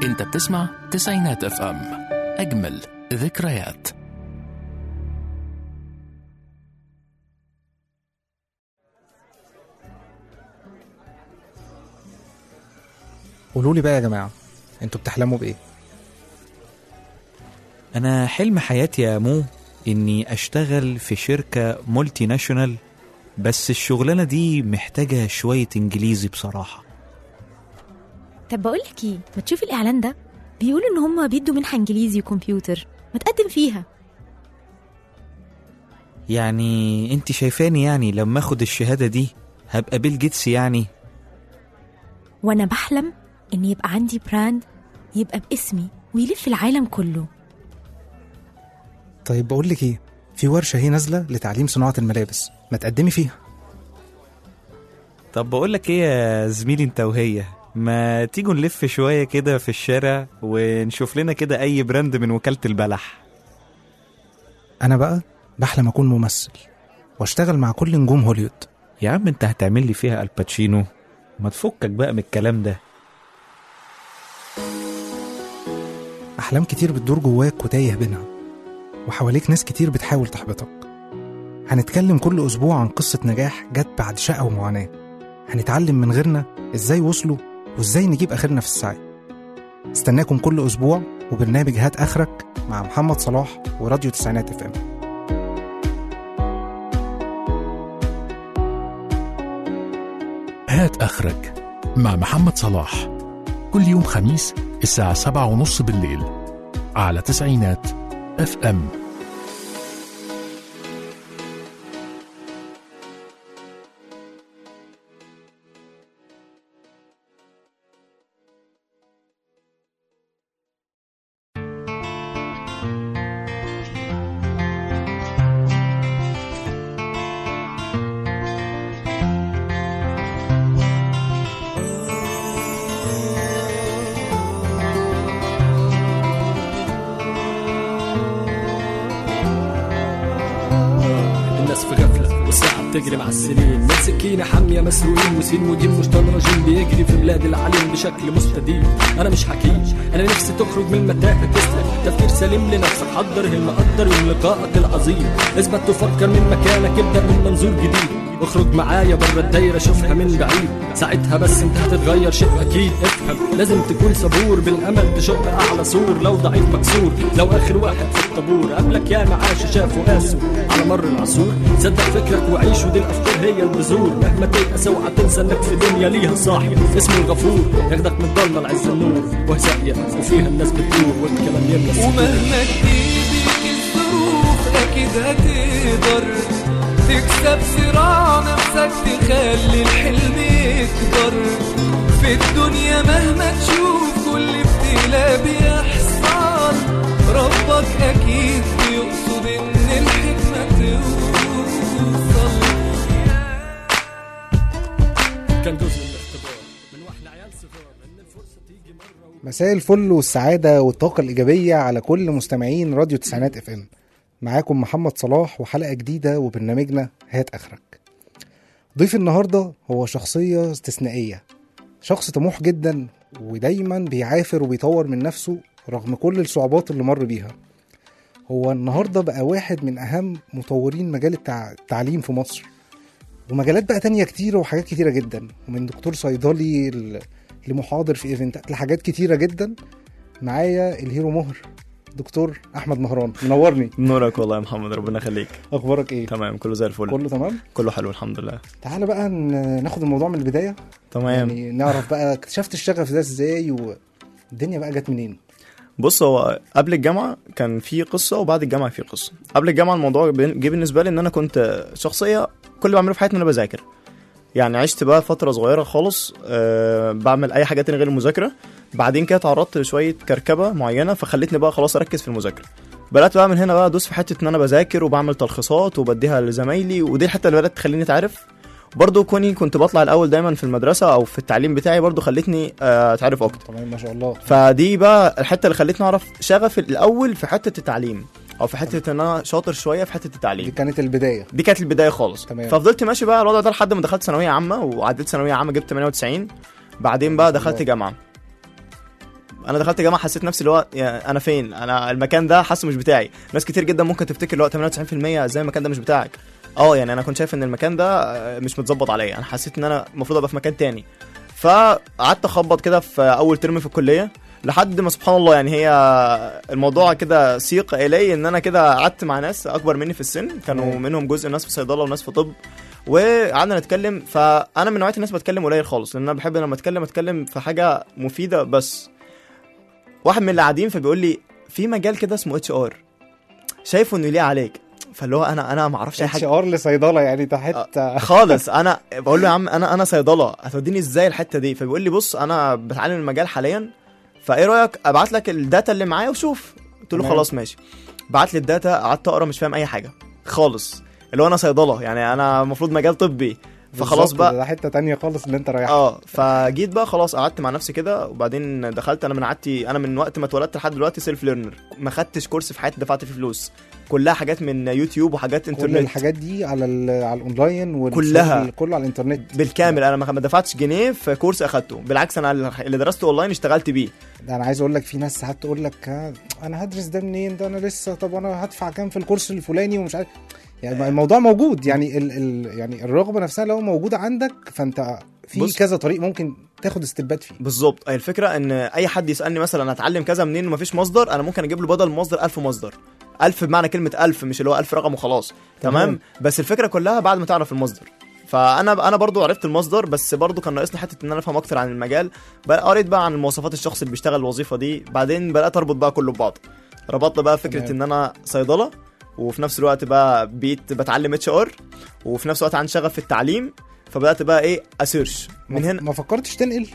انت بتسمع تسعينات اف ام اجمل ذكريات قولوا لي بقى يا جماعه انتوا بتحلموا بايه أنا حلم حياتي يا مو إني أشتغل في شركة مولتي ناشونال بس الشغلانة دي محتاجة شوية إنجليزي بصراحة طب بقول لك ايه ما تشوفي الاعلان ده بيقولوا ان هم بيدوا منحه انجليزي وكمبيوتر ما تقدم فيها يعني أنت شايفاني يعني لما أخد الشهادة دي هبقى بيل جيتس يعني وانا بحلم ان يبقى عندي براند يبقى باسمي ويلف العالم كله طيب بقول لك ايه في ورشه هي نازله لتعليم صناعه الملابس ما تقدمي فيها طب بقول لك إيه يا زميلي أنت وهي ما تيجوا نلف شوية كده في الشارع ونشوف لنا كده أي براند من وكالة البلح انا بقى بحلم اكون ممثل واشتغل مع كل نجوم هوليوود يا عم أنت هتعمل لي فيها الباتشينو ما تفكك بقى من الكلام ده احلام كتير بتدور جواك وتايه بينها وحواليك ناس كتير بتحاول تحبطك هنتكلم كل اسبوع عن قصه نجاح جت بعد شقه ومعاناه هنتعلم من غيرنا ازاي وصلوا وازاي نجيب اخرنا في السعي استناكم كل اسبوع وبرنامج هات اخرك مع محمد صلاح وراديو تسعينات اف ام هات اخرك مع محمد صلاح كل يوم خميس الساعة سبعة ونص بالليل على تسعينات اف ام الناس في غفلة والساعة بتجري مع السنين من سكينة حامية مسروقين وسين وجيم مشطن رجيم بيجري في بلاد العليم بشكل مستديم أنا مش حكيم أنا نفسي تخرج من المتاهة تسلك تفكير سليم لنفسك حضر المقدر يوم لقائك العظيم اثبت تفكر من مكانك ابدأ من منظور جديد اخرج معايا بره الدايرة شوفها من بعيد ساعتها بس انت هتتغير شيء اكيد افهم لازم تكون صبور بالامل تشق اعلى سور لو ضعيف مكسور لو اخر واحد في الطابور قبلك يا معاش شافوا قاسوا على مر العصور صدق فكرك وعيش ودي الافكار هي البذور مهما تيأس اوعى تنسى انك في دنيا ليها صاحب اسمه الغفور ياخدك من الضلمه لعز النور وهي ساقيه وفيها الناس بتدور والكلام يملى الصدور. ومهما تجيبك الظروف اكيد هتقدر تكسب صراع نفسك تخلي الحلم يكبر في الدنيا مهما تشوف كل ابتلاء بيحصل ربك اكيد بيقصد ان الحكمة توصل كان جزء من الاختبار من واحنا عيال صغار ان الفرصه تيجي مره و... مساء الفل والسعادة والطاقة الإيجابية على كل مستمعين راديو تسعينات اف ام معاكم محمد صلاح وحلقة جديدة وبرنامجنا هات آخرك ضيف النهاردة هو شخصية استثنائية شخص طموح جدا ودايما بيعافر وبيطور من نفسه رغم كل الصعوبات اللي مر بيها هو النهاردة بقى واحد من أهم مطورين مجال التع- التعليم في مصر ومجالات بقى تانية كتيرة وحاجات كتيرة جدا ومن دكتور صيدلي ل- لمحاضر في ايفنتات لحاجات كتيرة جدا معايا الهيرو مهر دكتور احمد مهران منورني نورك والله يا محمد ربنا يخليك اخبارك ايه تمام كله زي الفل كله تمام كله حلو الحمد لله تعالى بقى ن- ناخد الموضوع من البدايه تمام يعني نعرف بقى اكتشفت الشغف ده ازاي والدنيا بقى جت منين بص هو قبل الجامعه كان في قصه وبعد الجامعه في قصه قبل الجامعه الموضوع بين- جه بالنسبه لي ان انا كنت شخصيه كل اللي بعمله في حياتي ان انا بذاكر يعني عشت بقى فتره صغيره خالص أه بعمل اي حاجه تانية غير المذاكره بعدين كده اتعرضت لشويه كركبه معينه فخلتني بقى خلاص اركز في المذاكره بدات بقى من هنا بقى ادوس في حته ان انا بذاكر وبعمل تلخيصات وبديها لزمايلي ودي الحته اللي بدات تخليني اتعرف برضه كوني كنت بطلع الاول دايما في المدرسه او في التعليم بتاعي برضه خلتني آه، اتعرف اكتر تمام ما شاء الله فدي بقى الحته اللي خلتني اعرف شغف الاول في حته التعليم او في حته ان انا شاطر شويه في حته دي التعليم كانت البدايه دي كانت البدايه خالص تمام. ففضلت ماشي بقى على الوضع ده لحد ما دخلت ثانويه عامه وعديت ثانويه عامه جبت 98 بعدين بقى ما شاء دخلت الله. جامعه انا دخلت جامعه حسيت نفسي اللي هو يا انا فين انا المكان ده حاسه مش بتاعي ناس كتير جدا ممكن تفتكر اللي هو 98% ازاي المكان ده مش بتاعك اه يعني انا كنت شايف ان المكان ده آه، مش متظبط عليا انا حسيت ان انا المفروض ابقى في مكان تاني فقعدت اخبط كده في اول ترم في الكليه لحد ما سبحان الله يعني هي الموضوع كده سيق الي ان انا كده قعدت مع ناس اكبر مني في السن كانوا تمام. منهم جزء ناس في صيدله وناس في طب وقعدنا نتكلم فانا من نوعيه الناس بتكلم قليل خالص لان انا بحب لما اتكلم اتكلم في حاجه مفيده بس واحد من اللي قاعدين فبيقول لي في مجال كده اسمه اتش ار شايفه انه يليق عليك فاللي هو انا انا ما اعرفش اي اتش حاجه ار لصيدله يعني ده حته خالص انا بقول له يا عم انا انا صيدله هتوديني ازاي الحته دي فبيقول لي بص انا بتعلم المجال حاليا فايه رايك ابعت لك الداتا اللي معايا وشوف قلت له تمام. خلاص ماشي بعت لي الداتا قعدت اقرا مش فاهم اي حاجه خالص اللي هو انا صيدله يعني انا المفروض مجال طبي فخلاص بالظبط، بقى ده حته تانية خالص اللي انت رايحها اه فجيت بقى خلاص قعدت مع نفسي كده وبعدين دخلت انا من عادتي انا من وقت ما اتولدت لحد دلوقتي سيلف ليرنر ما خدتش كورس في حياتي دفعت فيه فلوس كلها حاجات من يوتيوب وحاجات كل انترنت الحاجات دي على ال- على الاونلاين والشغل كلها. كله على الانترنت بالكامل انا ما ما دفعتش جنيه في كورس اخدته بالعكس انا اللي درسته اونلاين اشتغلت بيه ده انا عايز اقول لك في ناس ساعات تقول لك ها، انا هدرس ده منين ده انا لسه طب انا هدفع كام في الكورس الفلاني ومش عارف يعني الموضوع موجود يعني ال ال يعني الرغبه نفسها لو موجوده عندك فانت في بص. كذا طريق ممكن تاخد استبات فيه بالظبط هي الفكره ان اي حد يسالني مثلا اتعلم كذا منين ومفيش مصدر انا ممكن اجيب له بدل المصدر 1000 مصدر 1000 بمعنى كلمه 1000 مش اللي هو 1000 رقم وخلاص تمام تمام. بس الفكره كلها بعد ما تعرف المصدر فانا انا برضو عرفت المصدر بس برضو كان ناقصني حته ان انا افهم اكتر عن المجال بقى قريت بقى عن مواصفات الشخص اللي بيشتغل الوظيفه دي بعدين بدات اربط بقى كله ببعض ربطت بقى فكره تمام. ان انا صيدله وفي نفس الوقت بقى بقيت بتعلم اتش ار وفي نفس الوقت عندي شغف في التعليم فبدات بقى ايه اسيرش من ما- هنا ما فكرتش تنقل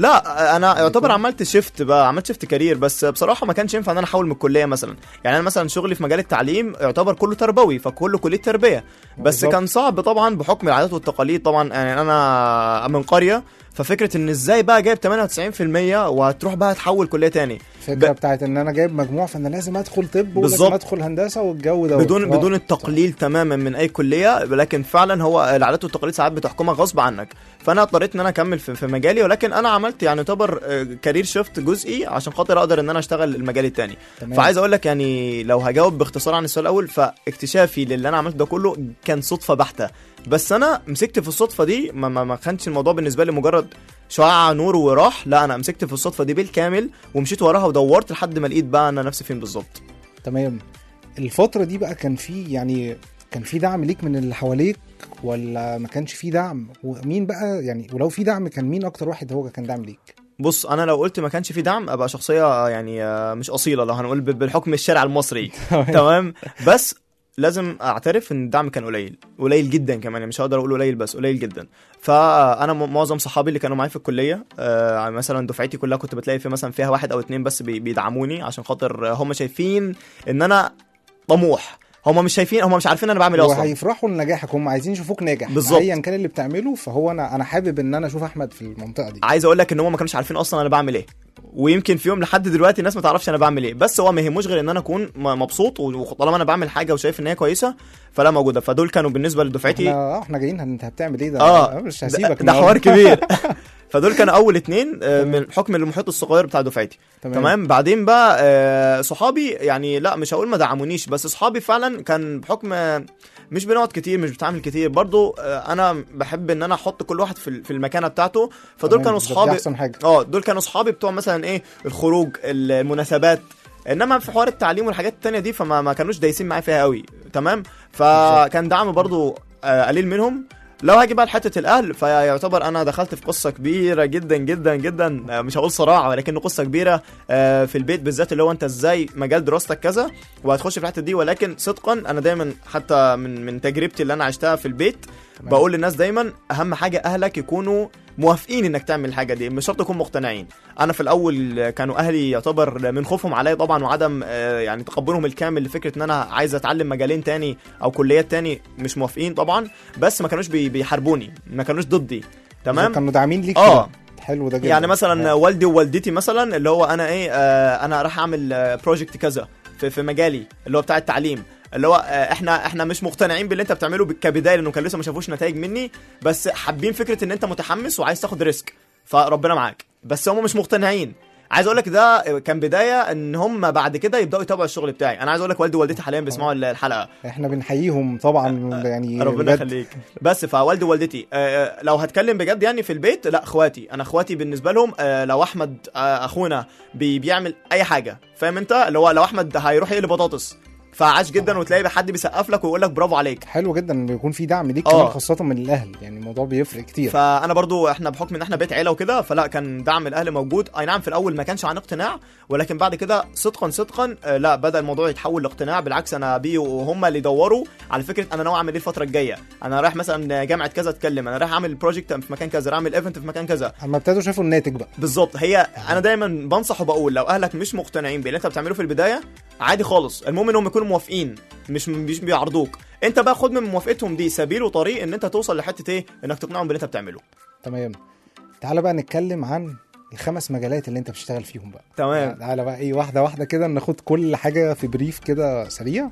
لا انا يعتبر عملت شيفت بقى عملت شيفت كارير بس بصراحه ما كانش ينفع ان انا احول من الكليه مثلا يعني انا مثلا شغلي في مجال التعليم يعتبر كله تربوي فكله كليه تربيه بس بالظبط. كان صعب طبعا بحكم العادات والتقاليد طبعا يعني انا من قريه ففكره ان ازاي بقى جايب 98% وهتروح بقى تحول كليه تاني الفكره بتاعت ان انا جايب مجموع فانا لازم ادخل طب ولازم بالظبط. ادخل هندسه والجو ده بدون بدون التقليل تماما من اي كليه لكن فعلا هو العادات والتقاليد ساعات بتحكمك غصب عنك فانا اضطريت ان انا اكمل في, في مجالي ولكن انا عملت يعني يعتبر كارير شيفت جزئي عشان خاطر اقدر ان انا اشتغل المجال التاني تمام. فعايز اقول لك يعني لو هجاوب باختصار عن السؤال الاول فاكتشافي للي انا عملته ده كله كان صدفه بحته بس انا مسكت في الصدفه دي ما, ما, ما كانش الموضوع بالنسبه لي مجرد شعاع نور وراح لا انا مسكت في الصدفه دي بالكامل ومشيت وراها ودورت لحد ما لقيت بقى انا نفسي فين بالظبط تمام الفتره دي بقى كان في يعني كان في دعم ليك من اللي حواليك ولا ما كانش في دعم ومين بقى يعني ولو في دعم كان مين اكتر واحد هو كان دعم ليك بص انا لو قلت ما كانش في دعم ابقى شخصيه يعني آه، مش اصيله لو هنقول ب- بالحكم الشارع المصري تمام بس لازم اعترف ان الدعم كان قليل قليل جدا كمان يعني مش هقدر اقول قليل بس قليل جدا فانا م- معظم صحابي اللي كانوا معايا في الكليه آه مثلا دفعتي كلها كنت بتلاقي في مثلا فيها واحد او اتنين بس بي- بيدعموني عشان خاطر هم شايفين ان انا طموح هم مش شايفين هم مش عارفين انا بعمل ايه اصلا وهيفرحوا لنجاحك هم عايزين يشوفوك ناجح بالظبط. ايا كان اللي بتعمله فهو انا انا حابب ان انا اشوف احمد في المنطقه دي عايز اقول لك ان هم ما كانوش عارفين اصلا انا بعمل ايه ويمكن في يوم لحد دلوقتي الناس ما تعرفش انا بعمل ايه بس هو ما يهموش غير ان انا اكون م- مبسوط وطالما انا بعمل حاجه وشايف ان هي كويسه فلا موجوده فدول كانوا بالنسبه لدفعتي احنا اه احنا جايين انت بتعمل ايه ده اه أنا مش ده, هسيبك ده حوار النهاردة. كبير فدول كانوا اول اتنين آه، من حكم المحيط الصغير بتاع دفعتي تمام. تمام بعدين بقى آه، صحابي يعني لا مش هقول ما دعمونيش بس صحابي فعلا كان بحكم آه، مش بنقعد كتير مش بتعامل كتير برضو آه، انا بحب ان انا احط كل واحد في ال- في المكانه بتاعته فدول تمام، كانوا بالظبط، دي صحابي احسن حاجه اه دول كانوا صحابي بتوع مثلا ايه الخروج المناسبات انما في حوار التعليم والحاجات التانية دي فما ما كانوش دايسين معايا فيها قوي تمام فكان دعم برضو آه، قليل منهم لو هاجي بقى لحته الاهل فيعتبر انا دخلت في قصه كبيره جدا جدا جدا آه، مش هقول صراع ولكن قصه كبيره آه، في البيت بالذات اللي هو انت ازاي مجال دراستك كذا وهتخش في الحته دي ولكن صدقا انا دايما حتى من من تجربتي اللي انا عشتها في البيت تمام. بقول للناس دايما اهم حاجه اهلك يكونوا موافقين انك تعمل الحاجه دي مش شرط يكونوا مقتنعين انا في الاول كانوا اهلي يعتبر من خوفهم عليا طبعا وعدم آه، يعني تقبلهم الكامل لفكره ان انا عايز اتعلم مجالين تاني او كليات تاني مش موافقين طبعا بس ما كانوش بي- بيحاربوني ما كانوش ضدي تمام كانوا داعمين ليك اه كده. حلو ده جدا يعني مثلا آه. والدي ووالدتي مثلا اللي هو انا ايه آه انا راح اعمل بروجكت كذا في, في مجالي اللي هو بتاع التعليم اللي هو آه احنا احنا مش مقتنعين باللي انت بتعمله كبدايه لانه كان لسه ما شافوش نتائج مني بس حابين فكره ان انت متحمس وعايز تاخد ريسك فربنا معاك بس هم مش مقتنعين عايز اقول لك ده كان بدايه ان هم بعد كده يبداوا يتابعوا الشغل بتاعي انا عايز اقول لك والدي ووالدتي حاليا بيسمعوا الحلقه احنا بنحييهم طبعا يعني ربنا بجد. يخليك بس فوالدي ووالدتي آه، لو هتكلم بجد يعني في البيت لا اخواتي انا اخواتي بالنسبه لهم آه، لو احمد آه، اخونا بي بيعمل اي حاجه فاهم انت اللي هو لو احمد هيروح يقلي بطاطس فعاش جدا وتلاقي حد بيسقف لك ويقول لك برافو عليك حلو جدا ان يكون في دعم ليك آه. كمان خاصه من الاهل يعني الموضوع بيفرق كتير فانا برضو احنا بحكم ان احنا بيت عيله وكده فلا كان دعم الاهل موجود اي نعم في الاول ما كانش عن اقتناع ولكن بعد كده صدقا صدقا آه، لا بدا الموضوع يتحول لاقتناع بالعكس انا بيه وهم اللي دوروا على فكره انا ناوي اعمل ايه الفتره الجايه انا رايح مثلا جامعه كذا اتكلم انا رايح اعمل بروجكت في مكان كذا رايح اعمل ايفنت في مكان كذا اما ابتدوا شافوا الناتج بقى بالظبط هي انا دايما بنصح وبقول لو اهلك مش مقتنعين باللي انت بتعمله في البدايه عادي خالص المهم انهم يكونوا موافقين مش مش بيعرضوك انت بقى خد من موافقتهم دي سبيل وطريق ان انت توصل لحته ايه انك تقنعهم باللي انت بتعمله تمام تعالى بقى نتكلم عن الخمس مجالات اللي انت بتشتغل فيهم بقى تمام تعالى بقى ايه واحده واحده كده ناخد كل حاجه في بريف كده سريع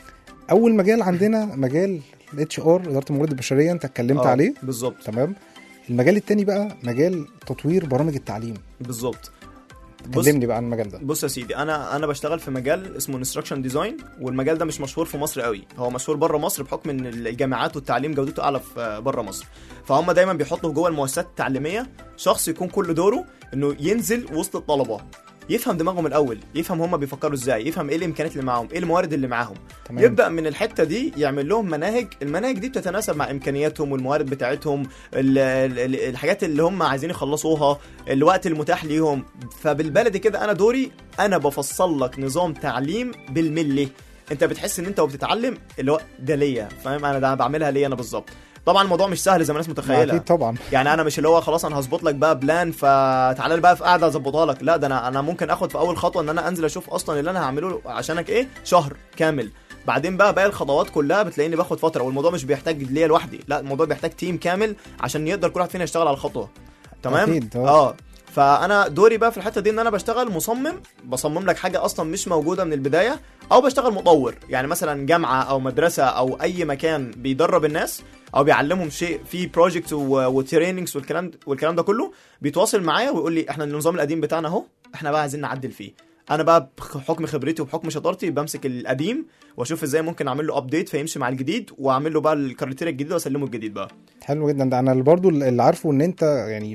اول مجال عندنا مجال الاتش ار اداره الموارد البشريه انت اتكلمت آه، عليه بالظبط تمام المجال التاني بقى مجال تطوير برامج التعليم بالظبط بص كلمني بقى عن المجال ده بص يا سيدي انا انا بشتغل في مجال اسمه انستراكشن ديزاين والمجال ده مش مشهور في مصر قوي هو مشهور بره مصر بحكم ان الجامعات والتعليم جودته اعلى في بره مصر فهم دايما بيحطوا جوه المؤسسات التعليميه شخص يكون كل دوره انه ينزل وسط الطلبه يفهم دماغهم الاول يفهم هم بيفكروا ازاي يفهم ايه الامكانيات اللي معاهم ايه الموارد اللي معاهم تمام يبدا من الحته دي يعمل لهم مناهج المناهج دي بتتناسب مع امكانياتهم والموارد بتاعتهم ال- ال- ال- الحاجات اللي هم عايزين يخلصوها الوقت المتاح ليهم فبالبلدي كده انا دوري انا بفصل لك نظام تعليم بالملي انت بتحس ان انت وبتتعلم اللي هو ده ليا فاهم انا ده بعملها ليا انا بالظبط طبعا الموضوع مش سهل زي ما الناس متخيله اكيد طبعا يعني انا مش اللي هو خلاص انا هظبط لك بقى بلان فتعالى لي بقى في قاعده اظبطها لك لا ده انا انا ممكن اخد في اول خطوه ان انا انزل اشوف اصلا اللي انا هعمله عشانك ايه شهر كامل بعدين بقى باقي الخطوات كلها بتلاقيني باخد فتره والموضوع مش بيحتاج ليا لوحدي لا الموضوع بيحتاج تيم كامل عشان يقدر كل واحد فينا يشتغل على الخطوه تمام أكيد، آه. اه فانا دوري بقى في الحته دي ان انا بشتغل مصمم بصمم لك حاجه اصلا مش موجوده من البدايه او بشتغل مطور يعني مثلا جامعه او مدرسه او اي مكان بيدرب الناس او بيعلمهم شيء في بروجكت وتريننجز والكلام والكلام ده كله بيتواصل معايا ويقول لي احنا النظام القديم بتاعنا اهو احنا بقى عايزين نعدل فيه انا بقى بحكم خبرتي وبحكم شطارتي بمسك القديم واشوف ازاي ممكن اعمل له ابديت فيمشي مع الجديد واعمل له بقى الكاركتير الجديد واسلمه الجديد بقى حلو جدا ده انا برضو اللي عارفه ان انت يعني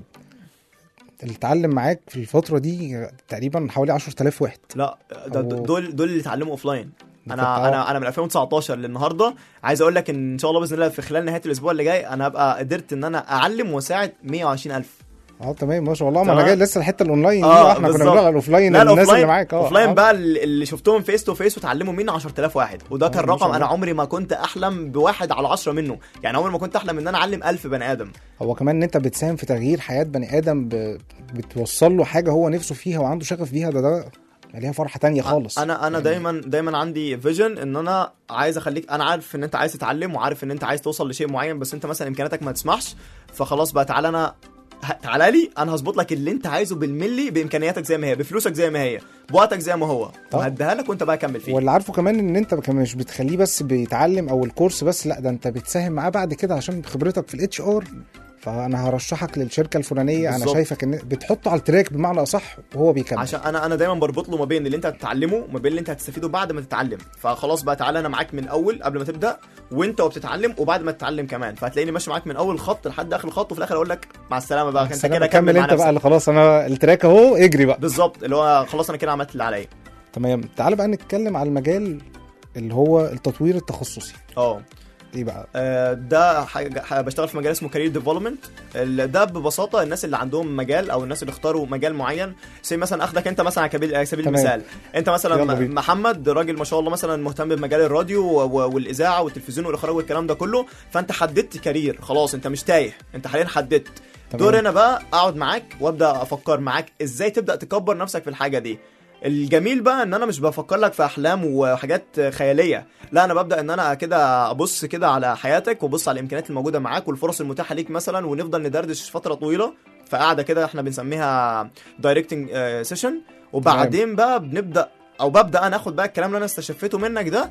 اللي اتعلم معاك في الفتره دي تقريبا حوالي 10000 واحد لا ده أو- دول دول اللي اتعلموا اوف لاين ده انا كنت- انا انا من 2019 للنهارده عايز اقول لك ان ان شاء الله باذن الله في خلال نهايه الاسبوع اللي جاي انا هبقى قدرت ان انا اعلم واساعد 120000 اه تمام ما شاء الله ما انا تمام. جاي لسه الحته الاونلاين دي آه، احنا كنا بالظبط. بنقول على الاوفلاين لا الناس اللي الاوفلاين معاك اه اوفلاين آه. بقى اللي شفتهم فيس تو فيس وتعلموا مني 10000 واحد وده كان آه، ما شاء رقم انا الله. عمري ما كنت احلم بواحد على عشرة منه يعني عمري ما كنت احلم ان انا اعلم 1000 بني ادم هو كمان ان انت بتساهم في تغيير حياه بني ادم ب... بتوصل له حاجه هو نفسه فيها وعنده شغف بيها ده ده ليها فرحه تانية خالص انا انا دايما دايما عندي فيجن ان انا عايز اخليك انا عارف ان انت عايز تتعلم وعارف ان انت عايز توصل لشيء معين بس انت مثلا امكانياتك ما تسمحش فخلاص بقى تعالى انا ه- تعالى لي انا هظبط لك اللي انت عايزه بالملي بامكانياتك زي ما هي بفلوسك زي ما هي بوقتك زي ما هو طب. وهديها لك وانت بقى كمل فيه واللي عارفه كمان ان انت كمان مش بتخليه بس بيتعلم او الكورس بس لا ده انت بتساهم معاه بعد كده عشان خبرتك في الاتش ار فانا هرشحك للشركه الفلانيه انا بالظبط. شايفك ان بتحطه على التراك بمعنى اصح وهو بيكمل عشان انا انا دايما بربط له ما بين اللي انت هتتعلمه وما بين اللي انت هتستفيده بعد ما تتعلم فخلاص بقى تعالى انا معاك من اول قبل ما تبدا وانت وبتتعلم وبعد ما تتعلم كمان فهتلاقيني ماشي معاك من اول خط لحد اخر الخط وفي الاخر اقول لك مع السلامه بقى انت السلام، كده كمل كمل مع انت بقى نفسك اللي خلاص انا التراك اهو اجري بقى بالظبط اللي هو خلاص انا كده عملت اللي عليا تمام تعال بقى نتكلم على المجال اللي هو التطوير التخصصي اه ايه بقى آه، ده حاجة حاجة بشتغل في مجال اسمه كارير ديفلوبمنت ده ببساطه الناس اللي عندهم مجال او الناس اللي اختاروا مجال معين زي مثلا اخدك انت مثلا على سبيل على سبيل تمام. المثال انت مثلا يلا م- بينا. محمد راجل ما شاء الله مثلا مهتم بمجال الراديو و- و- والاذاعه والتلفزيون والاخراج والكلام ده كله فانت حددت كارير خلاص انت مش تايه انت حاليا حددت تمام. دور انا بقى اقعد معاك وابدا افكر معاك ازاي تبدا تكبر نفسك في الحاجه دي الجميل بقى ان انا مش بفكر لك في احلام وحاجات خياليه لا انا ببدا ان انا كده ابص كده على حياتك وابص على الامكانيات الموجوده معاك والفرص المتاحه ليك مثلا ونفضل ندردش فتره طويله في قاعده كده احنا بنسميها دايركتنج سيشن وبعدين بقى بنبدا او ببدا انا اخد بقى الكلام اللي انا استشفيته منك ده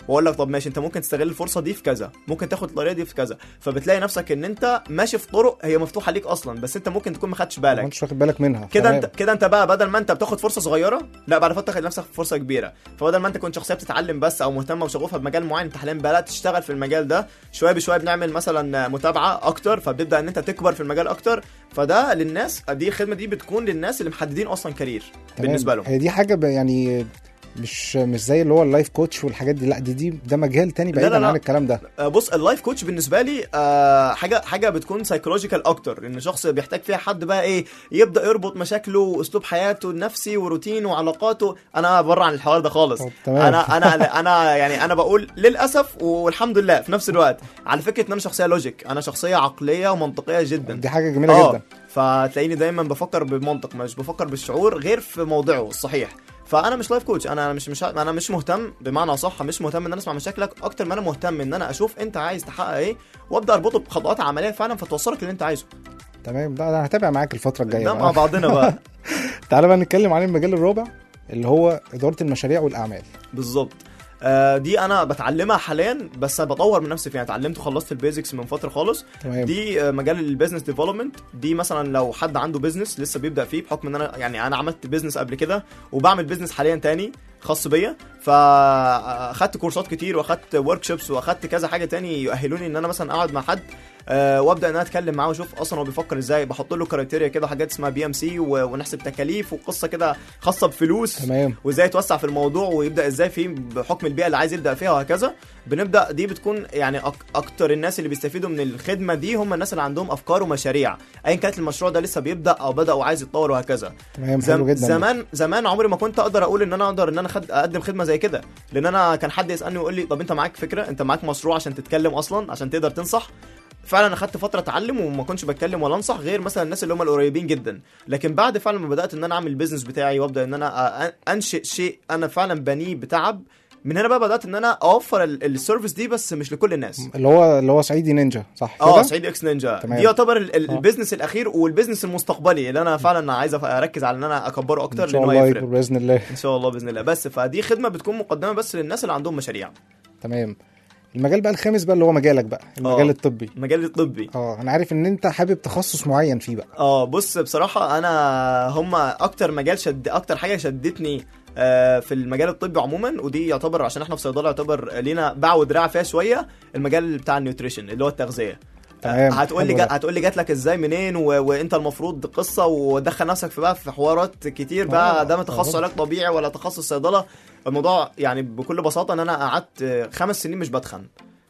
واقول لك طب ماشي انت ممكن تستغل الفرصه دي في كذا ممكن تاخد الطريقه دي في كذا فبتلاقي نفسك ان انت ماشي في طرق هي مفتوحه ليك اصلا بس انت ممكن تكون ما خدتش ما بالك انتش واخد بالك منها كده تمام. انت كده انت بقى بدل ما انت بتاخد فرصه صغيره لا بعد فتره تاخد نفسك في فرصه كبيره فبدل ما انت كنت شخصيه بتتعلم بس او مهتمه وشغوفه بمجال معين انت حاليا بدات تشتغل في المجال ده شويه بشويه بنعمل مثلا متابعه اكتر فبتبدا ان انت تكبر في المجال اكتر فده للناس دي الخدمه دي بتكون للناس اللي محددين اصلا كارير تمام. بالنسبه لهم هي دي حاجه ب- يعني مش مش زي اللي هو اللايف كوتش والحاجات دي لا دي دي ده مجال تاني لا، بعيدا لا. عن الكلام ده آه، بص اللايف كوتش بالنسبه لي آه حاجه حاجه بتكون سايكولوجيكال اكتر ان شخص بيحتاج فيها حد بقى ايه يبدا يربط مشاكله واسلوب حياته النفسي وروتينه وعلاقاته انا بره عن الحوار ده خالص طب تمام. انا انا انا يعني انا بقول للاسف والحمد لله في نفس الوقت على فكره ان انا شخصيه لوجيك انا شخصيه عقليه ومنطقيه جدا دي حاجه جميله اه جدا فتلاقيني دايما بفكر بالمنطق مش بفكر بالشعور غير في موضعه الصحيح فانا مش لايف كوتش انا مش مش انا مش مهتم بمعنى صح مش مهتم ان انا اسمع مشاكلك اكتر ما انا مهتم ان انا اشوف انت عايز تحقق ايه وابدا اربطه بخطوات عمليه فعلا فتوصلك اللي انت عايزه تمام لا انا هتابع معاك الفتره الجايه ده بقى. مع بعضنا بقى تعالى بقى نتكلم عن المجال الرابع اللي هو اداره المشاريع والاعمال بالظبط آه دي انا بتعلمها حاليا بس بطور من نفسي فيها اتعلمت وخلصت البيزكس من فتره خالص تمام دي آه، مجال البيزنس ديفلوبمنت دي مثلا لو حد عنده بيزنس لسه بيبدا فيه بحكم ان انا يعني انا عملت بيزنس قبل كده وبعمل بيزنس حاليا تاني خاص بيا فاخدت كورسات كتير واخدت ورك شوبس واخدت كذا حاجه تاني يؤهلوني ان انا مثلا اقعد مع حد أه وابدا ان انا اتكلم معاه واشوف اصلا هو بيفكر ازاي بحط له كرايتيريا كده حاجات اسمها بي ام سي ونحسب تكاليف وقصه كده خاصه بفلوس تمام وازاي يتوسع في الموضوع ويبدا ازاي فيه بحكم البيئه اللي عايز يبدا فيها وهكذا بنبدا دي بتكون يعني أك اكتر الناس اللي بيستفيدوا من الخدمه دي هم الناس اللي عندهم افكار ومشاريع ايا كانت المشروع ده لسه بيبدا او بدا وعايز يتطور وهكذا تمام حلو زم جدا زمان زمان عمري ما كنت اقدر اقول ان انا اقدر ان انا خد اقدم خدمه زي كده لان انا كان حد يسالني ويقول لي طب انت معاك فكره انت معاك مشروع عشان تتكلم اصلا عشان تقدر تنصح فعلا اخدت فتره اتعلم وما كنتش بتكلم ولا انصح غير مثلا الناس اللي هم القريبين جدا لكن بعد فعلا ما بدات ان انا اعمل البيزنس بتاعي وابدا ان انا أ- انشئ شيء انا فعلا بنيه بتعب من هنا بقى بدات ان انا اوفر ال- السيرفيس دي بس مش لكل الناس اللي هو اللي هو صعيدي نينجا صح كده اه سعيد اكس نينجا تمام. دي يعتبر ال- ال- آه. البيزنس الاخير والبيزنس المستقبلي اللي انا فعلا عايز أف- اركز على ان انا اكبره اكتر ان شاء لانه الله هيفرق يكبر باذن الله ان شاء الله باذن الله بس فدي خدمه بتكون مقدمه بس للناس اللي عندهم مشاريع تمام المجال بقى الخامس بقى اللي هو مجالك بقى المجال آه. الطبي المجال الطبي اه انا عارف ان انت حابب تخصص معين فيه بقى اه بص بصراحه انا هما اكتر مجال شد اكتر حاجه شدتني آه، في المجال الطبي عموما ودي يعتبر عشان احنا في صيدله يعتبر لينا باع ودراع فيها شويه المجال بتاع النيوتريشن اللي هو التغذيه تمام، هتقول لي حلو جا... ده. هتقول لي جات لك ازاي منين و... وانت المفروض قصه ودخل نفسك في بقى في حوارات كتير آه، بقى ده تخصص آه. علاج طبيعي ولا تخصص صيدله الموضوع يعني بكل بساطه ان انا قعدت آه، خمس سنين مش بتخن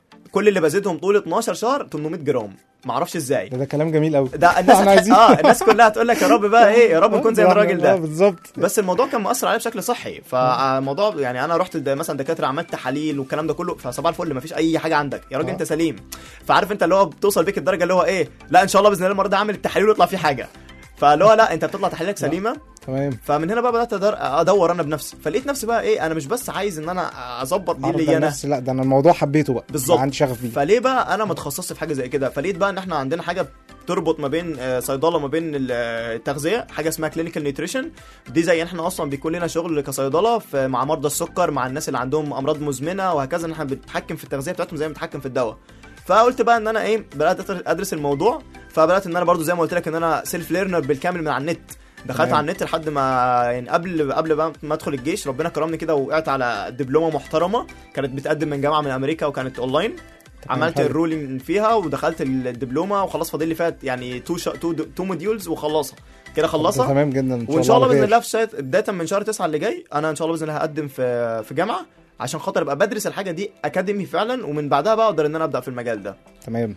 كل اللي بزيدهم طول 12 شهر 800 جرام معرفش ازاي ده, ده كلام جميل قوي ده الناس احنا هتح... عايزين اه الناس كلها هتقول لك يا رب بقى ايه يا رب نكون زي الراجل اه ده بالظبط بس الموضوع كان مؤثر عليا بشكل صحي فالموضوع يعني انا رحت د- مثلا دكاتره عملت تحاليل والكلام ده كله فصباح الفل مفيش اي حاجه عندك يا راجل آه. انت سليم فعارف انت اللي هو بتوصل بيك الدرجه اللي هو ايه لا ان شاء الله باذن الله المره دي اعمل التحاليل ويطلع فيه حاجه فاللي هو لا انت بتطلع تحاليلك سليمه تمام فمن هنا بقى بدات أدر- ادور انا بنفسي فلقيت نفسي بقى ايه انا مش بس عايز ان انا اظبط دي أعرف اللي بقى انا نفسي لا ده انا الموضوع حبيته بقى بالظبط. بقى عندي شغف بيه فليه بقى انا ما اتخصصت في حاجه زي كده فلقيت بقى ان احنا عندنا حاجه تربط ما بين آه، صيدله ما بين ال- آه، التغذيه حاجه اسمها كلينيكال نيوتريشن دي زي احنا اصلا بيكون لنا شغل كصيدله في مع مرضى السكر مع الناس اللي عندهم امراض مزمنه وهكذا ان احنا بنتحكم في التغذيه بتاعتهم زي ما بنتحكم في الدواء فقلت بقى ان انا ايه بدات أدر- ادرس الموضوع فبدات ان انا برضو زي ما قلت لك ان انا سيلف ليرنر بالكامل من على النت دخلت تمام. على النت لحد ما يعني قبل قبل بقى ما ادخل الجيش ربنا كرمني كده وقعت على دبلومه محترمه كانت بتقدم من جامعه من امريكا وكانت اونلاين عملت حلو. الرولينج فيها ودخلت الدبلومه وخلاص فاضل لي فيها يعني تو شا... تو, تو موديولز وخلصها كده ده خلصها تمام جدا ان شاء الله وان شاء الله على باذن خير. الله في شهر بدايه من شهر 9 اللي جاي انا ان شاء الله باذن الله هقدم في في جامعه عشان خاطر ابقى بدرس الحاجه دي اكاديمي فعلا ومن بعدها بقى اقدر ان انا ابدا في المجال ده تمام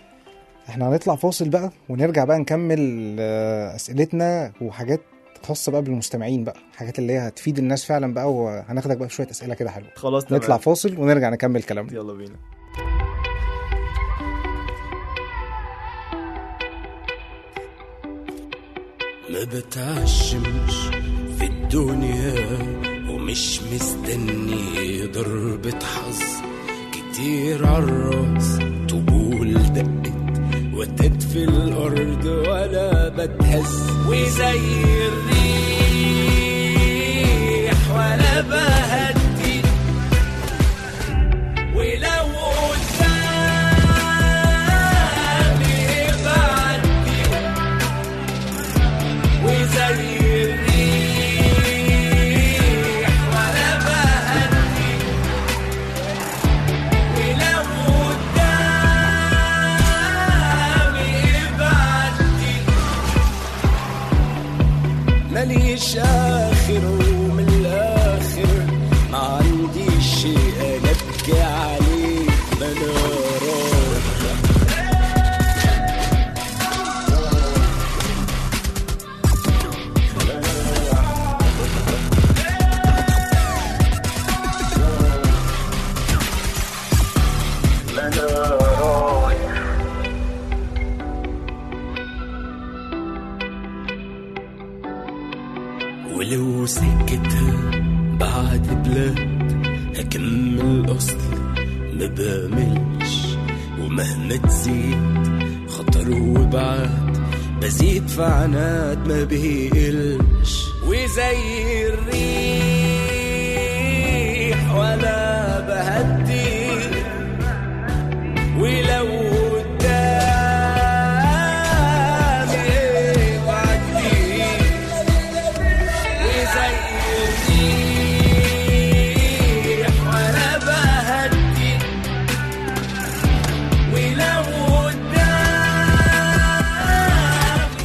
احنا هنطلع فاصل بقى ونرجع بقى نكمل آه، اسئلتنا وحاجات خاصه بقى بالمستمعين بقى حاجات اللي هي هتفيد الناس فعلا بقى وهناخدك بقى في شويه اسئله كده حلوه خلاص تمام نطلع فاصل ونرجع نكمل كلامنا يلا بينا ما بتعشمش في الدنيا ومش مستني ضربة حظ كتير عالراس طبول دقت وتت في الأرض ولا بتهز وزي الريح ولا بهدي وزي الريح ولا بهدي ولو قدامي ابعدي ماليش اخر ومن الاخر ما عنديش شيء ابكي عليه ما انا راضي ولو سكتها بعد بلاد هكمل اصلي ما باملش ومهما تزيد خطر وبعد بزيد في عناد ما بيقلش وزي الريح ولا بهدي ولو قدامي وعدي وزي الريح وانا بهدي ولو قدامي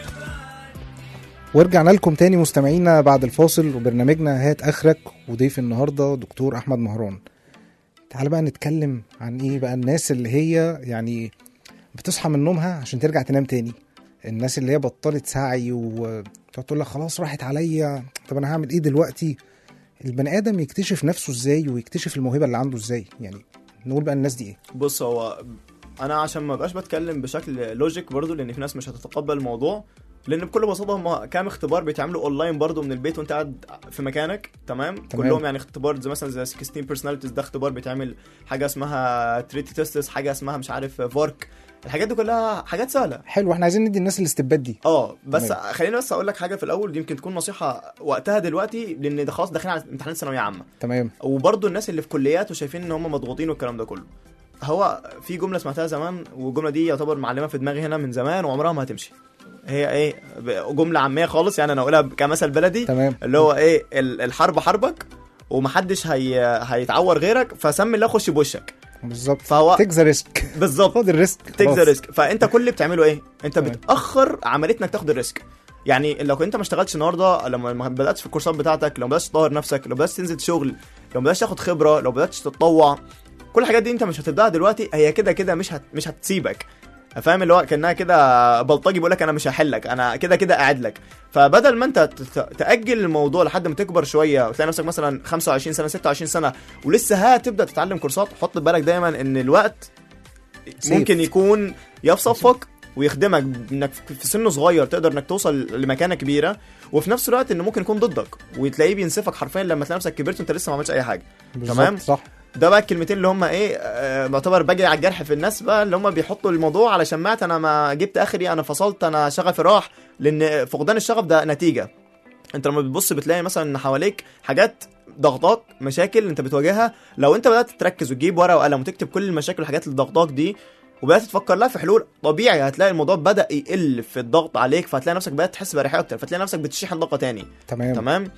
ورجعنا لكم تاني مستمعينا بعد الفاصل وبرنامجنا هات اخرك وضيف النهارده دكتور احمد مهران تعال بقى نتكلم عن ايه بقى الناس اللي هي يعني بتصحى من نومها عشان ترجع تنام تاني الناس اللي هي بطلت سعي وتقعد تقول لك خلاص راحت عليا طب انا هعمل ايه دلوقتي البني ادم يكتشف نفسه ازاي ويكتشف الموهبه اللي عنده ازاي يعني نقول بقى الناس دي ايه بص هو انا عشان ما بقاش بتكلم بشكل لوجيك برضو لان في ناس مش هتتقبل الموضوع لان بكل بساطه هم كام اختبار بيتعملوا اونلاين برضو من البيت وانت قاعد في مكانك تمام, تمام. كلهم يعني اختبار زي مثلا زي 16 بيرسوناليتيز ده اختبار بيتعمل حاجه اسمها تريتي تيستس حاجه اسمها مش عارف فورك الحاجات دي كلها حاجات سهله حلو احنا عايزين ندي الناس الاستبات دي اه بس تمام. خليني بس اقول لك حاجه في الاول دي يمكن تكون نصيحه وقتها دلوقتي لان ده خلاص داخلين على امتحانات ثانويه عامه تمام وبرضه الناس اللي في كليات وشايفين ان هم مضغوطين والكلام ده كله هو في جمله سمعتها زمان والجمله دي يعتبر معلمه في دماغي هنا من زمان وعمرها ما هتمشي هي ايه ب- جمله عاميه خالص يعني انا اقولها كمثل بلدي تمام اللي هو ايه ال- الحرب حربك ومحدش هي... هيتعور غيرك فسمي الله خش بوشك بالظبط فهو تيك ذا ريسك بالظبط خد الريسك تيك ذا خلاص. ريسك فانت كل اللي بتعمله ايه انت تمام. بتاخر عمليه انك تاخد الريسك يعني لو انت ما اشتغلتش النهارده لما ما بداتش في الكورسات بتاعتك لو ما بداتش تطور نفسك لو بداتش تنزل شغل لو ما بداتش تاخد خبره لو ما بداتش تتطوع كل الحاجات دي انت مش هتبداها دلوقتي هي كده كده مش هت... مش هتسيبك فاهم اللي هو كانها كده بلطجي بيقول لك انا مش هحلك انا كده كده قاعد لك فبدل ما انت ت- ت- تاجل الموضوع لحد ما تكبر شويه وتلاقي نفسك مثلا 25 سنه 26 سنه ولسه هتبدا تتعلم كورسات حط في بالك دايما ان الوقت سيف. ممكن يكون يا في صفك ويخدمك انك في سن صغير تقدر انك توصل لمكانه كبيره وفي نفس الوقت انه ممكن يكون ضدك وتلاقيه بينسفك حرفيا لما تلاقي نفسك كبرت وانت لسه ما عملتش اي حاجه بالظبط، تمام؟ صح ده بقى الكلمتين اللي هم ايه آه، معتبر باجي على الجرح في الناس بقى اللي هم بيحطوا الموضوع على شماعه انا ما جبت اخري انا فصلت انا شغفي راح لان فقدان الشغف ده نتيجه انت لما بتبص بتلاقي مثلا ان حواليك حاجات ضغطاك مشاكل انت بتواجهها لو انت بدات تركز وتجيب ورقه وقلم وتكتب كل المشاكل والحاجات اللي ضغطاك دي وبدات تفكر لها في حلول طبيعي هتلاقي الموضوع بدا يقل في الضغط عليك فهتلاقي نفسك بدات تحس باريحيه اكتر فتلاقي نفسك بتشحن طاقه تاني تمام تمام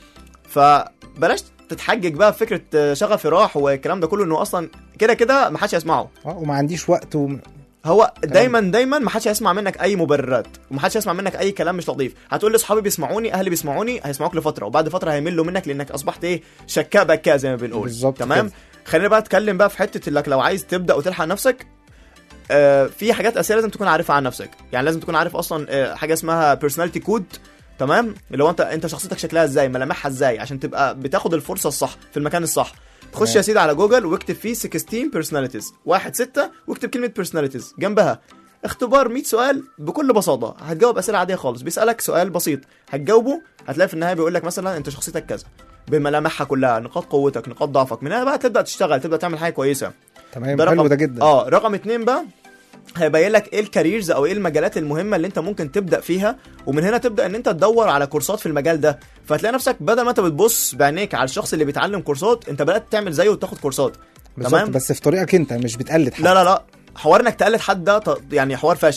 فبلاش تتحجج بقى بفكره آه، شغفي راح والكلام ده كله انه اصلا كده كده ما حدش هيسمعه اه وما عنديش وقت و... هو دايما دايما ما حدش هيسمع منك اي مبررات وما حدش هيسمع منك اي كلام مش لطيف هتقول لي اصحابي بيسمعوني اهلي بيسمعوني هيسمعوك لفتره وبعد فتره هيملوا منك لانك اصبحت ايه شكاء بكاء زي ما بنقول بالظبط تمام كده. خلينا بقى نتكلم بقى في حته انك لو عايز تبدا وتلحق نفسك آه في حاجات اساسيه لازم تكون عارفها عن نفسك يعني لازم تكون عارف اصلا آه حاجه اسمها بيرسوناليتي كود تمام اللي هو انت انت شخصيتك شكلها ازاي ملامحها ازاي عشان تبقى بتاخد الفرصه الصح في المكان الصح تخش تمام. يا سيدي على جوجل واكتب فيه 16 بيرسوناليتيز واحد ستة واكتب كلمه بيرسوناليتيز جنبها اختبار 100 سؤال بكل بساطه هتجاوب اسئله عاديه خالص بيسالك سؤال بسيط هتجاوبه هتلاقي في النهايه بيقول لك مثلا انت شخصيتك كذا بملامحها كلها نقاط قوتك نقاط ضعفك من هنا بقى تبدا تشتغل تبدا تعمل حاجه كويسه تمام حلو ده جدا اه رقم اتنين بقى هيبين لك ايه الكاريرز او ايه المجالات المهمه اللي انت ممكن تبدا فيها ومن هنا تبدا ان انت تدور على كورسات في المجال ده فتلاقي نفسك بدل ما انت بتبص بعينيك على الشخص اللي بيتعلم كورسات انت بدات تعمل زيه وتاخد كورسات بالظبط تمام بس في طريقك انت مش بتقلد حد لا لا لا حوار انك تقلد حد ده ط- يعني حوار فاشل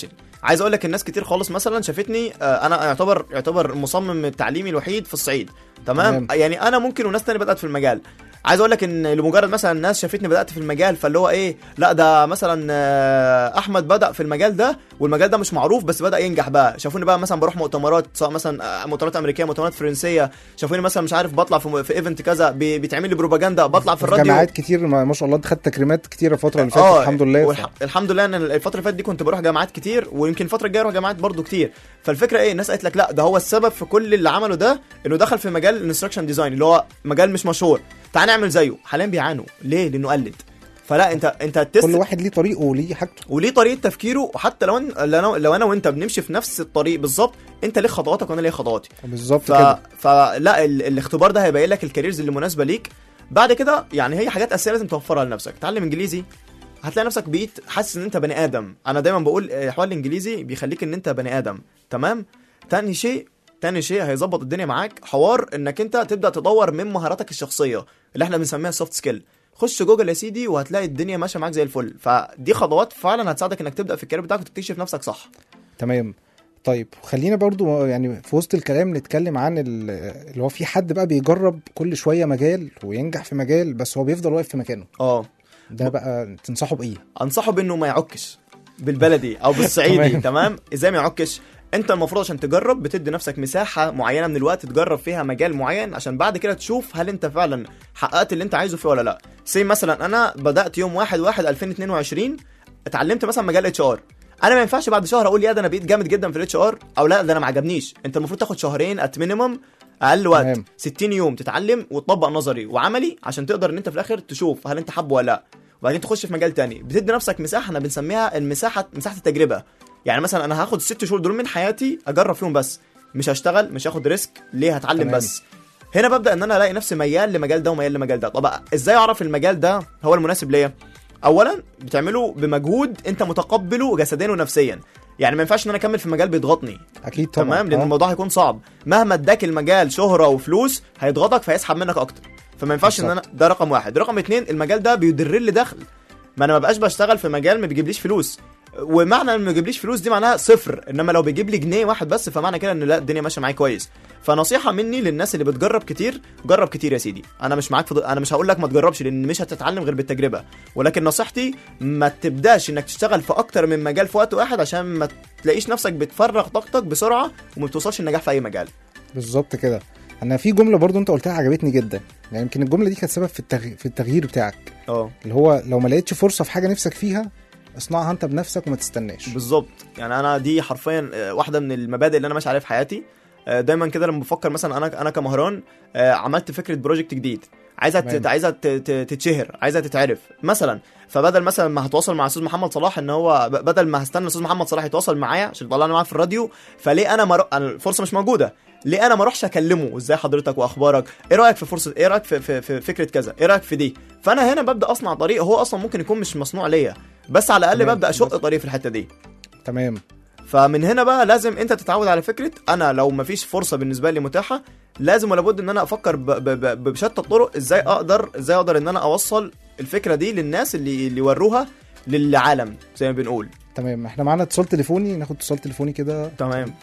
عايز اقول لك الناس كتير خالص مثلا شافتني آه، انا يعتبر يعتبر المصمم التعليمي الوحيد في الصعيد تمام تمام. يعني انا ممكن وناس تانية بدات في المجال عايز اقول لك ان لمجرد مثلا الناس شافتني بدات في المجال فاللي هو ايه لا ده مثلا آه، احمد بدا في المجال ده والمجال ده مش معروف بس بدا ينجح بقى شافوني بقى مثلا بروح مؤتمرات سواء مثلا آه، مؤتمرات امريكيه مؤتمرات فرنسيه شافوني مثلا مش عارف بطلع في, في ايفنت كذا بي- بيتعمل لي بروباجندا بطلع في في الراديو جامعات كتير ما ما شاء الله انت خدت تكريمات كتير الفتره اللي فاتت اه الحمد لله والح... الحمد لله ان الفتره اللي فاتت دي كنت بروح جامعات كتير ويمكن الفتره الجايه اروح جامعات برضو كتير فالفكره ايه الناس قالت لك لا ده هو السبب في كل اللي عمله ده انه دخل في مجال الانستراكشن ديزاين اللي هو مجال مش مشهور تعال نعمل زيه حاليا بيعانوا ليه لانه قلد فلا انت انت التست كل واحد ليه طريقه وليه حاجته وليه طريقه تفكيره وحتى لو أن... لو انا لو انا وانت بنمشي في نفس الطريق بالظبط انت ليك خطواتك وانا ليا خطواتي بالظبط ف... كده فلا ال... الاختبار ده هيبين لك الكاريرز اللي مناسبه ليك بعد كده يعني هي حاجات اساسيه لازم توفرها لنفسك تعلم انجليزي هتلاقي نفسك بقيت حاسس ان انت بني ادم انا دايما بقول آه، حوار الانجليزي بيخليك ان انت بني ادم تمام تاني شيء تاني شيء هيظبط الدنيا معاك حوار انك انت تبدا تطور من مهاراتك الشخصيه اللي احنا بنسميها سوفت سكيل خش جوجل يا سيدي وهتلاقي الدنيا ماشيه معاك زي الفل فدي خطوات فعلا هتساعدك انك تبدا في الكارير بتاعك وتكتشف نفسك صح تمام طيب خلينا برضو يعني في وسط الكلام نتكلم عن ال- اللي هو في حد بقى بيجرب كل شويه مجال وينجح في مجال بس هو بيفضل واقف في مكانه اه ده بقى تنصحه بايه انصحه بانه ما يعكش بالبلدي او بالصعيدي تمام. تمام ازاي ما يعكش انت المفروض عشان تجرب بتدي نفسك مساحه معينه من الوقت تجرب فيها مجال معين عشان بعد كده تشوف هل انت فعلا حققت اللي انت عايزه فيه ولا لا زي مثلا انا بدات يوم 1 1 2022 اتعلمت مثلا مجال اتش ار انا ما ينفعش بعد شهر اقول يا ده انا بقيت جامد جدا في الاتش ار او لا ده انا ما عجبنيش انت المفروض تاخد شهرين ات مينيمم اقل وقت تمام. 60 يوم تتعلم وتطبق نظري وعملي عشان تقدر ان انت في الاخر تشوف هل انت حابه ولا لا وبعدين تخش في مجال تاني بتدي نفسك مساحه احنا بنسميها المساحه مساحه التجربه يعني مثلا انا هاخد الست شهور دول من حياتي اجرب فيهم بس مش هشتغل مش هاخد ريسك ليه هتعلم تمام. بس هنا ببدا ان انا الاقي نفسي ميال لمجال ده وميال لمجال ده طب ازاي اعرف المجال ده هو المناسب ليا اولا بتعمله بمجهود انت متقبله جسديا ونفسيا يعني ما ينفعش ان انا اكمل في مجال بيضغطني اكيد طبعا تمام لان آه. الموضوع هيكون صعب مهما اداك المجال شهره وفلوس هيضغطك فيسحب منك اكتر فما ينفعش ان انا ده رقم واحد رقم اتنين المجال ده بيدر لي دخل ما انا ما بقاش بشتغل في مجال ما بيجيبليش فلوس ومعنى ان ما بيجيبليش فلوس دي معناها صفر انما لو بيجيب لي جنيه واحد بس فمعنى كده ان لا الدنيا ماشيه معايا كويس فنصيحه مني للناس اللي بتجرب كتير جرب كتير يا سيدي انا مش معاك في ض... انا مش هقول لك ما تجربش لان مش هتتعلم غير بالتجربه ولكن نصيحتي ما تبداش انك تشتغل في اكتر من مجال في وقت واحد عشان ما تلاقيش نفسك بتفرغ طاقتك بسرعه وما بتوصلش النجاح في اي مجال بالظبط كده انا في جمله برضو انت قلتها عجبتني جدا يعني يمكن الجمله دي كانت سبب في التغيير في التغيير بتاعك اه اللي هو لو ما لقيتش فرصه في حاجه نفسك فيها اصنعها انت بنفسك وما تستناش بالظبط يعني انا دي حرفيا آه، واحده من المبادئ اللي انا ماشي عليها في حياتي آه، دايما كده لما بفكر مثلا انا انا كمهران آه، عملت فكره بروجكت جديد عايزه تمام. تت... عايزه ت- ت- تتشهر عايزه تتعرف مثلا فبدل مثلا ما هتواصل مع استاذ محمد صلاح ان هو ب- بدل ما هستنى استاذ محمد صلاح يتواصل معايا عشان يطلعني معاه في الراديو فليه انا مر... أنا الفرصه مش موجوده ليه انا ما اروحش اكلمه ازاي حضرتك واخبارك ايه رايك في فرصه ايه رايك في, في, في فكره كذا ايه رايك في دي فانا هنا ببدا اصنع طريق هو اصلا ممكن يكون مش مصنوع ليا بس على الاقل تمام. ببدا اشق طريق في الحته دي تمام فمن هنا بقى لازم انت تتعود على فكره انا لو مفيش فرصه بالنسبه لي متاحه لازم ولا بد ان انا افكر ب ب ب بشتى الطرق ازاي اقدر ازاي اقدر ان انا اوصل الفكره دي للناس اللي اللي يوروها للعالم زي ما بنقول تمام احنا معانا اتصال تليفوني ناخد اتصال تليفوني كده تمام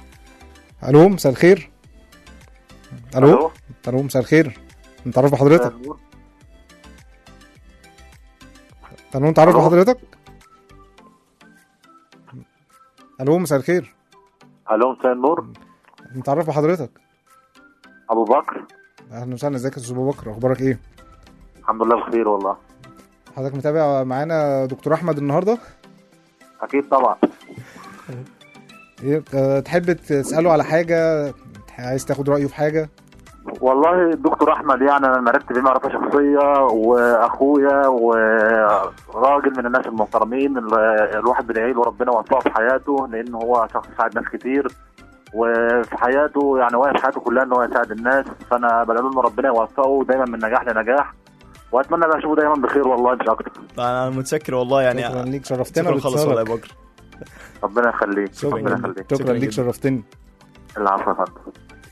الو مساء الخير الو الو مساء الخير نتعرف بحضرتك الو نتعرف ألو. بحضرتك الو مساء الخير الو مساء النور نتعرف بحضرتك ابو بكر اهلا وسهلا ازيك يا استاذ ابو بكر اخبارك ايه الحمد لله بخير والله حضرتك متابع معانا دكتور احمد النهارده اكيد طبعا ايه أه تحب تساله على حاجه عايز تاخد رايه في حاجه والله الدكتور احمد يعني انا مرتب بيه معرفه شخصيه واخويا وراجل من الناس المحترمين اللي الواحد بيدعي له ربنا يوفقه في حياته لان هو شخص ساعد ناس كتير وفي حياته يعني واقف حياته كلها ان هو يساعد الناس فانا بدعي له ان ربنا يوفقه دايما من نجاح لنجاح واتمنى بقى اشوفه دايما بخير والله مش اكتر انا متشكر والله يعني شكرا ليك شرفتنا شكرا خالص والله يا باتصالك بكر ربنا يخليك شكرا ربنا يخليك شكرا شكرا ليك جدا. شرفتني العفو يا فندم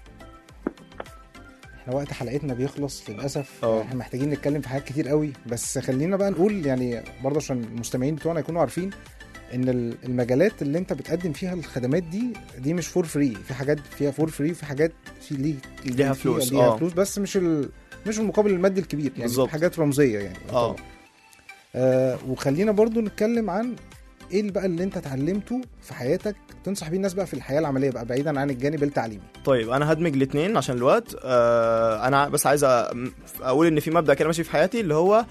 احنا وقت حلقتنا بيخلص للاسف اه. احنا محتاجين نتكلم في حاجات كتير قوي بس خلينا بقى نقول يعني برضه عشان المستمعين بتوعنا يكونوا عارفين ان ال- المجالات اللي انت بتقدم فيها الخدمات دي دي مش فور فري في حاجات فيها فور فري في حاجات في ليه ليها فيها- فلوس، ليها آه. فلوس بس مش ال... مش المقابل المادي الكبير يعني بالظبط. حاجات رمزيه يعني اه آه وخلينا برضو نتكلم عن ايه اللي بقى اللي انت اتعلمته في حياتك تنصح بيه الناس بقى في الحياه العمليه بقى بعيدا عن الجانب التعليمي طيب انا هدمج الاثنين عشان الوقت آه انا بس عايز أ- اقول ان في مبدا كده ماشي في حياتي اللي هو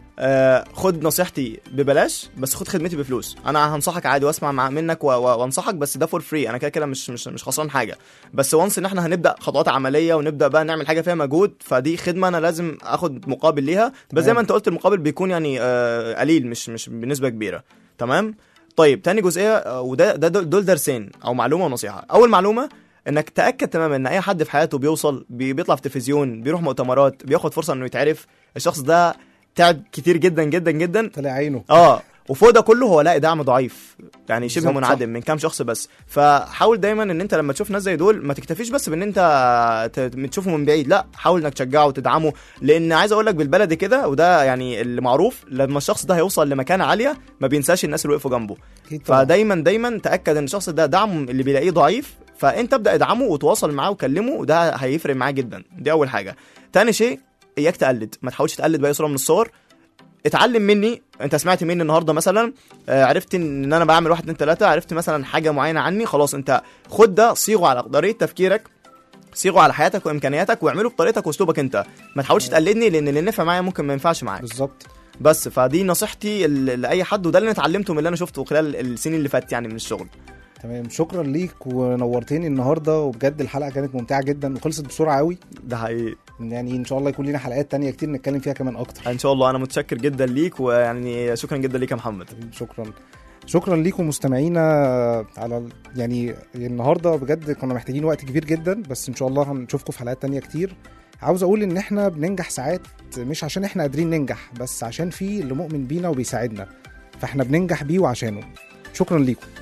آه خد نصيحتي ببلاش بس خد خدمتي بفلوس انا هنصحك عادي واسمع مع منك و- و- وانصحك بس ده فور فري انا كده كده مش مش مش خسران حاجه بس وانس ان احنا هنبدا خطوات عمليه ونبدا بقى نعمل حاجه فيها مجهود فدي خدمه انا لازم اخد مقابل ليها بس زي تمام. ما انت قلت المقابل بيكون يعني آه قليل مش مش بنسبه كبيره تمام طيب تاني جزئيه آه، وده ده دول دول درسين او معلومه ونصيحه اول معلومه انك تاكد تماما ان اي حد في حياته بيوصل بي- بيطلع في تلفزيون بيروح مؤتمرات بياخد فرصه انه يتعرف الشخص ده تعب كتير جدا جدا جدا طلع عينه اه وفوق ده كله هو لاقي دعم ضعيف يعني شبه بالظبط، منعدم من كام شخص بس فحاول دايما ان انت لما تشوف ناس زي دول ما تكتفيش بس بان انت ت- تشوفه من بعيد لا حاول انك تشجعه وتدعمه لان عايز اقول لك بالبلدي كده وده يعني اللي معروف لما الشخص ده هيوصل لمكانه عاليه ما بينساش الناس اللي وقفوا جنبه اكيد طبعا فدايما دايما تاكد ان الشخص ده دعمه اللي بيلاقيه ضعيف فانت ابدا ادعمه وتواصل معاه وكلمه وده هيفرق معاه جدا دي اول حاجه تاني شيء اياك تقلد ما تحاولش تقلد باي صوره من الصور اتعلم مني انت سمعت مني النهارده مثلا آه، عرفت ان انا بعمل واحد اتنين تلاته عرفت مثلا حاجه معينه عني خلاص انت خد ده صيغه على طريقه تفكيرك صيغه على حياتك وامكانياتك واعمله بطريقتك واسلوبك انت ما تحاولش تقلدني لان اللي نفع معايا ممكن ما ينفعش معاك بالظبط بس فدي نصيحتي ل- لاي حد وده اللي انا اتعلمته من اللي انا شفته خلال السنين اللي فاتت يعني من الشغل تمام شكرا ليك ونورتني النهارده وبجد الحلقه كانت ممتعه جدا وخلصت بسرعه قوي ده حقيقي يعني ان شاء الله يكون لنا حلقات تانية كتير نتكلم فيها كمان اكتر ان شاء الله انا متشكر جدا ليك ويعني شكرا جدا ليك يا محمد شكرا شكرا ليكم مستمعينا على ال- يعني النهارده بجد كنا محتاجين وقت كبير جدا بس ان شاء الله هنشوفكم في حلقات تانية كتير عاوز اقول ان احنا بننجح ساعات مش عشان احنا قادرين ننجح بس عشان في اللي مؤمن بينا وبيساعدنا فاحنا بننجح بيه وعشانه شكرا ليكم